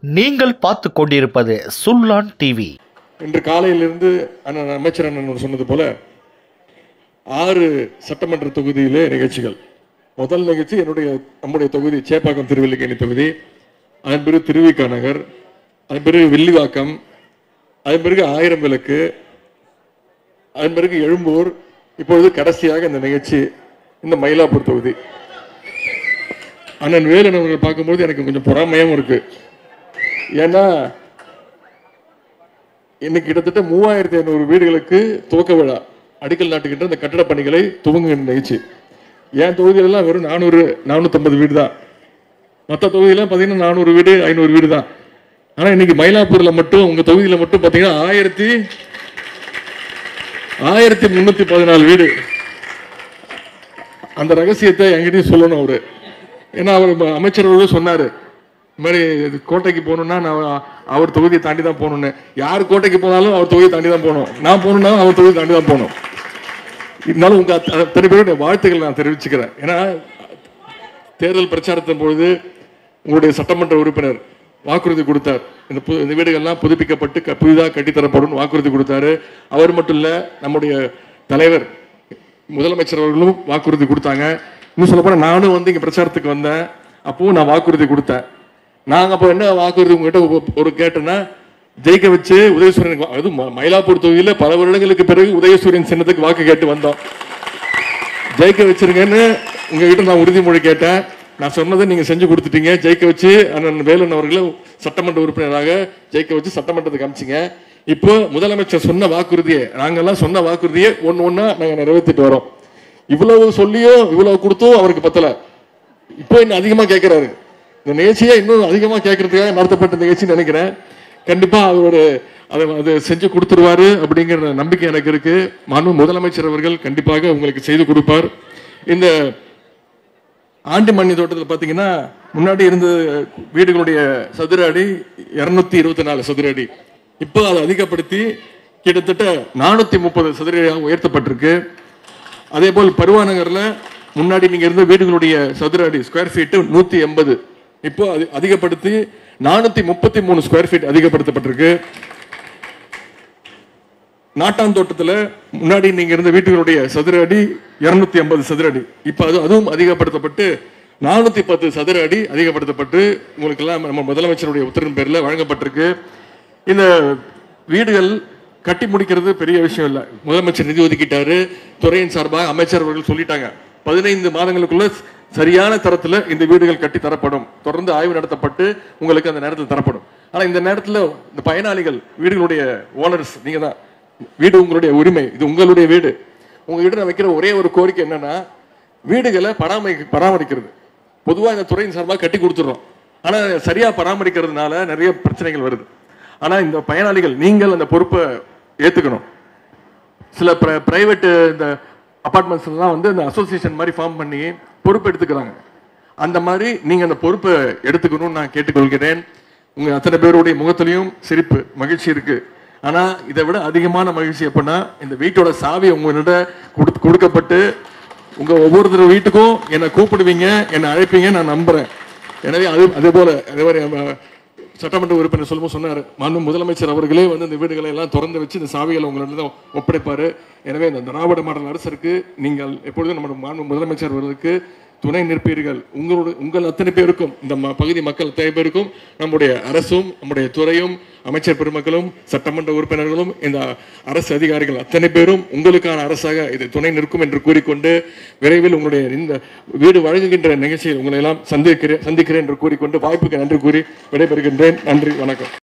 நீங்கள் பார்த்து கொண்டிருப்பது சுல்லான் டிவி இன்று காலையிலிருந்து அண்ணன் அமைச்சர் அண்ணன் சொன்னது போல ஆறு சட்டமன்ற தொகுதியிலே நிகழ்ச்சிகள் முதல் நிகழ்ச்சி என்னுடைய நம்முடைய தொகுதி சேப்பாக்கம் திருவல்லிக்கேணி தொகுதி அதன் பிறகு திருவிக்கா நகர் அதன் பிறகு வில்லிவாக்கம் அதன் பிறகு ஆயிரம் விளக்கு அதன் பிறகு எழும்பூர் இப்பொழுது கடைசியாக இந்த நிகழ்ச்சி இந்த மயிலாப்பூர் தொகுதி அண்ணன் வேலன் அவர்கள் பார்க்கும்போது எனக்கு கொஞ்சம் பொறாமையாகவும் இருக்கு ஏன்னா இன்னைக்கு கிட்டத்தட்ட மூவாயிரத்தி ஐநூறு வீடுகளுக்கு துவக்க விழா அடிக்கல் நாட்டுக்கின்ற இந்த கட்டட பணிகளை துவங்குகிற நிகழ்ச்சி என் தொகுதியிலலாம் வெறும் நானூறு நானூற்றம்பது வீடு தான் மற்ற தொகுதியிலாம் பார்த்தீங்கன்னா நானூறு வீடு ஐநூறு வீடு தான் ஆனால் இன்னைக்கு மயிலாப்பூர்ல மட்டும் உங்க தொகுதியில் மட்டும் பார்த்தீங்கன்னா ஆயிரத்தி ஆயிரத்தி முன்னூத்தி பதினாலு வீடு அந்த ரகசியத்தை என்கிட்டயும் சொல்லணும் அவரு ஏன்னா அவர் அமைச்சர் அவர்களும் சொன்னாரு இந்த மாதிரி இது கோட்டைக்கு போகணும்னா நான் அவர் தொகுதியை தாண்டி தான் போகணும்னு யார் கோட்டைக்கு போனாலும் அவர் தொகுதியை தாண்டி தான் போகணும் நான் போகணும்னா அவர் தொகுதியை தாண்டி தான் போகணும் இருந்தாலும் உங்க அத்த- அத்தனை பேருடைய வாழ்த்துக்கள் நான் தெரிவிச்சுக்கிறேன் ஏன்னா தேர்தல் பிரச்சாரத்தின் பொழுது உங்களுடைய சட்டமன்ற உறுப்பினர் வாக்குறுதி கொடுத்தார் இந்த பு இந்த வீடுகள்லாம் புதுப்பிக்கப்பட்டு க- புதிதாக கட்டித்தரப்படும் வாக்குறுதி கொடுத்தாரு அவர் மட்டும் இல்ல நம்முடைய தலைவர் முதலமைச்சர் அவர்களும் வாக்குறுதி கொடுத்தாங்க இன்னும் சொல்ல போனா நானும் வந்து இங்க பிரச்சாரத்துக்கு வந்தேன் அப்பவும் நான் வாக்குறுதி கொடுத்தேன் நாங்க அப்போ என்ன வாக்குறுதி உங்ககிட்ட ஒ- ஒரு கேட்டேன்னா ஜெயிக்க வச்சு உதயசூரியனுக்கு வா- அதுவும் ம- மயிலாப்பூர் தொகுதியில பல வருடங்களுக்கு பிறகு உதயசூரியன் சின்னத்துக்கு வாக்கு கேட்டு வந்தோம் ஜெயிக்க வச்சிருங்கன்னு உங்ககிட்ட நான் உறுதிமொழி கேட்டேன் நான் சொன்னதை நீங்க செஞ்சு கொடுத்துட்டீங்க ஜெயிக்க வச்சு அண்ணன் வேலன் அவர்களை சட்டமன்ற உறுப்பினராக ஜெயிக்க வச்சு சட்டமன்றத்துக்கு அமிச்சிங்க இப்போ முதலமைச்சர் சொன்ன வாக்குறுதியை நாங்கெல்லாம் சொன்ன வாக்குறுதியை ஒன்னு ஒன்னா நாங்க நிறைவேற்றிட்டு வரோம் இவ்வளவு சொல்லியும் இவ்வளவு கொடுத்தும் அவருக்கு பத்தல இப்போ இன்னும் அதிகமா கேட்கிறாரு இந்த நிகழ்ச்சியை இன்னும் அதிகமா கேட்கறதுக்காக நடத்தப்பட்ட நிகழ்ச்சின்னு நினைக்கிறேன் கண்டிப்பா அவரோட அதை அது செஞ்சு கொடுத்துருவாரு அப்படிங்கிற நம்பிக்கை எனக்கு இருக்கு மனு முதலமைச்சர் அவர்கள் கண்டிப்பாக உங்களுக்கு செய்து கொடுப்பார் இந்த ஆண்டி மண்ணி தோட்டத்தில் பார்த்தீங்கன்னா முன்னாடி இருந்த வீடுகளுடைய சதுர அடி இருநூத்தி இருபத்தி நாலு சதுர அடி இப்போ அதை அதிகப்படுத்தி கிட்டத்தட்ட நானூத்தி முப்பது சதுர அடியாக உயர்த்தப்பட்டிருக்கு அதே போல் பருவாநகர்ல முன்னாடி நீங்க இருந்த வீடுகளுடைய சதுர அடி ஸ்கொயர் ஃபீட் நூத்தி எண்பது இப்போ அது அதிகப்படுத்தி நானூத்தி முப்பத்தி மூணு ஸ்கொயர் ஃபீட் அதிகப்படுத்தப்பட்டிருக்கு நாட்டாந்தோட்டத்துல முன்னாடி நீங்க இருந்த வீட்டுகளுடைய சதுர அடி இருநூத்தி ஐம்பது சதுர அடி இப்ப அது அதுவும் அதிகப்படுத்தப்பட்டு நானூத்தி பத்து சதுர அடி அதிகப்படுத்தப்பட்டு உங்களுக்கு எல்லாம் நம்ம முதலமைச்சருடைய உத்தரவின் பேர்ல வழங்கப்பட்டிருக்கு இந்த வீடுகள் கட்டி முடிக்கிறது பெரிய விஷயம் இல்ல முதலமைச்சர் நிதி ஒதுக்கிட்டாரு துறையின் சார்பாக அமைச்சர் அவர்கள் சொல்லிட்டாங்க பதினைந்து மாதங்களுக்குள்ள சரியான தரத்துல இந்த வீடுகள் கட்டி தரப்படும் தொடர்ந்து ஆய்வு நடத்தப்பட்டு உங்களுக்கு அந்த நேரத்தில் தரப்படும் ஆனா இந்த நேரத்துல இந்த பயனாளிகள் வீடுகளுடைய ஓனர்ஸ் நீங்க தான் வீடு உங்களுடைய உரிமை இது உங்களுடைய வீடு உங்ககிட்ட நான் வைக்கிற ஒரே ஒரு கோரிக்கை என்னன்னா வீடுகளை பராமரி பராமரிக்கிறது பொதுவா இந்த துறையின் சார்பாக கட்டி கொடுத்துறோம் ஆனா சரியா பராமரிக்கிறதுனால நிறைய பிரச்சனைகள் வருது ஆனா இந்த பயனாளிகள் நீங்கள் அந்த பொறுப்பை ஏத்துக்கணும் சில பிரைவேட் இந்த அபார்ட்மெண்ட்ஸ்லாம் வந்து இந்த அசோசியேஷன் மாதிரி ஃபார்ம் பண்ணி பொறுப்பு எடுத்துக்கிறாங்க அந்த மாதிரி நீங்க அந்த பொறுப்பை எடுத்துக்கணும்னு நான் கேட்டுக்கொள்கிறேன் உங்க அத்தனை பேருடைய முகத்திலையும் சிரிப்பு மகிழ்ச்சி இருக்கு ஆனா இதை விட அதிகமான மகிழ்ச்சி எப்படின்னா இந்த வீட்டோட சாவி உங்ககிட்ட கொடுத்து கொடுக்கப்பட்டு உங்க ஒவ்வொருத்தர் வீட்டுக்கும் என்னை கூப்பிடுவீங்க என்னை அழைப்பீங்க நான் நம்புறேன் எனவே அது அதே போல அதே மாதிரி நம்ம சட்டமன்ற உறுப்பினர் சொல்லும்போது சொன்னார் மாண்பு முதலமைச்சர் அவர்களே வந்து இந்த வீடுகளை எல்லாம் திறந்து வச்சு இந்த சாவிகளை உங்களிடம் தான் ஒப்படைப்பாரு எனவே இந்த திராவிட மாடல் அரசிற்கு நீங்கள் எப்பொழுதும் நம்முடைய மாண்பு முதலமைச்சர் அவர்களுக்கு துணை நிற்பீர்கள் உங்களோட உங்கள் அத்தனை பேருக்கும் இந்த ம- பகுதி மக்கள் அத்தனை பேருக்கும் நம்முடைய அரசும் நம்முடைய துறையும் அமைச்சர் பெருமக்களும் சட்டமன்ற உறுப்பினர்களும் இந்த அரசு அதிகாரிகள் அத்தனை பேரும் உங்களுக்கான அரசாக இது துணை நிற்கும் என்று கூறிக்கொண்டு விரைவில் உங்களுடைய இந்த வீடு வழங்குகின்ற நிகழ்ச்சியில் உங்களை எல்லாம் சந்திக்கிறேன் சந்திக்கிறேன் என்று கூறிக்கொண்டு வாய்ப்புக்கு நன்றி கூறி விடைபெறுகின்றேன் நன்றி வணக்கம்